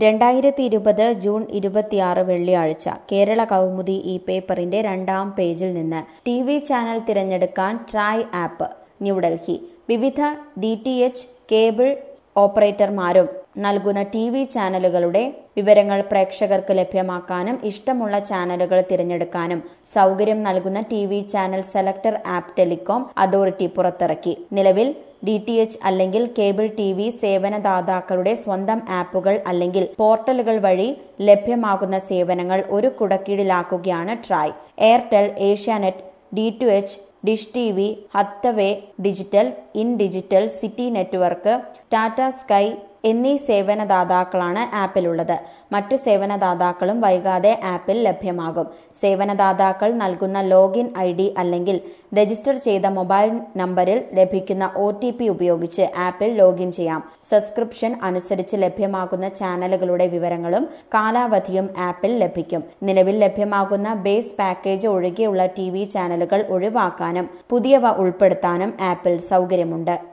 രണ്ടായിരത്തി ഇരുപത് ജൂൺ ഇരുപത്തിയാറ് വെള്ളിയാഴ്ച കേരള കൗമുദി ഈ പേപ്പറിന്റെ രണ്ടാം പേജിൽ നിന്ന് ടി വി ചാനൽ തിരഞ്ഞെടുക്കാൻ ട്രായ് ആപ്പ് ന്യൂഡൽഹി വിവിധ ഡി ടി എച്ച് കേബിൾ ഓപ്പറേറ്റർമാരും നൽകുന്ന ടി വി ചാനലുകളുടെ വിവരങ്ങൾ പ്രേക്ഷകർക്ക് ലഭ്യമാക്കാനും ഇഷ്ടമുള്ള ചാനലുകൾ തിരഞ്ഞെടുക്കാനും സൗകര്യം നൽകുന്ന T V channel selector app telecom authority പുറത്തിറക്കി നിലവിൽ ഡി ടി എച്ച് അല്ലെങ്കിൽ കേബിൾ ടി വി സേവനദാതാക്കളുടെ സ്വന്തം ആപ്പുകൾ അല്ലെങ്കിൽ പോർട്ടലുകൾ വഴി ലഭ്യമാകുന്ന സേവനങ്ങൾ ഒരു കുടക്കീഴിലാക്കുകയാണ് TRAI Airtel Asianet D to H Dish T V Hathway Digital In Digital City Network Tata Sky എന്നീ സേവനദാതാക്കളാണ് ആപ്പിലുള്ളത് മറ്റ് സേവനദാതാക്കളും വൈകാതെ ആപ്പിൽ ലഭ്യമാകും സേവനദാതാക്കൾ നൽകുന്ന ലോഗിൻ ഐ ഡി അല്ലെങ്കിൽ രജിസ്റ്റർ ചെയ്ത മൊബൈൽ നമ്പറിൽ ലഭിക്കുന്ന ഒ ടി പി ഉപയോഗിച്ച് ആപ്പിൽ ലോഗിൻ ചെയ്യാം സബ്സ്ക്രിപ്ഷൻ അനുസരിച്ച് ലഭ്യമാകുന്ന ചാനലുകളുടെ വിവരങ്ങളും കാലാവധിയും ആപ്പിൽ ലഭിക്കും നിലവിൽ ലഭ്യമാകുന്ന ബേസ് പാക്കേജ് ഒഴികെയുള്ള ടി ചാനലുകൾ ഒഴിവാക്കാനും പുതിയവ ഉൾപ്പെടുത്താനും ആപ്പിൽ സൗകര്യമുണ്ട്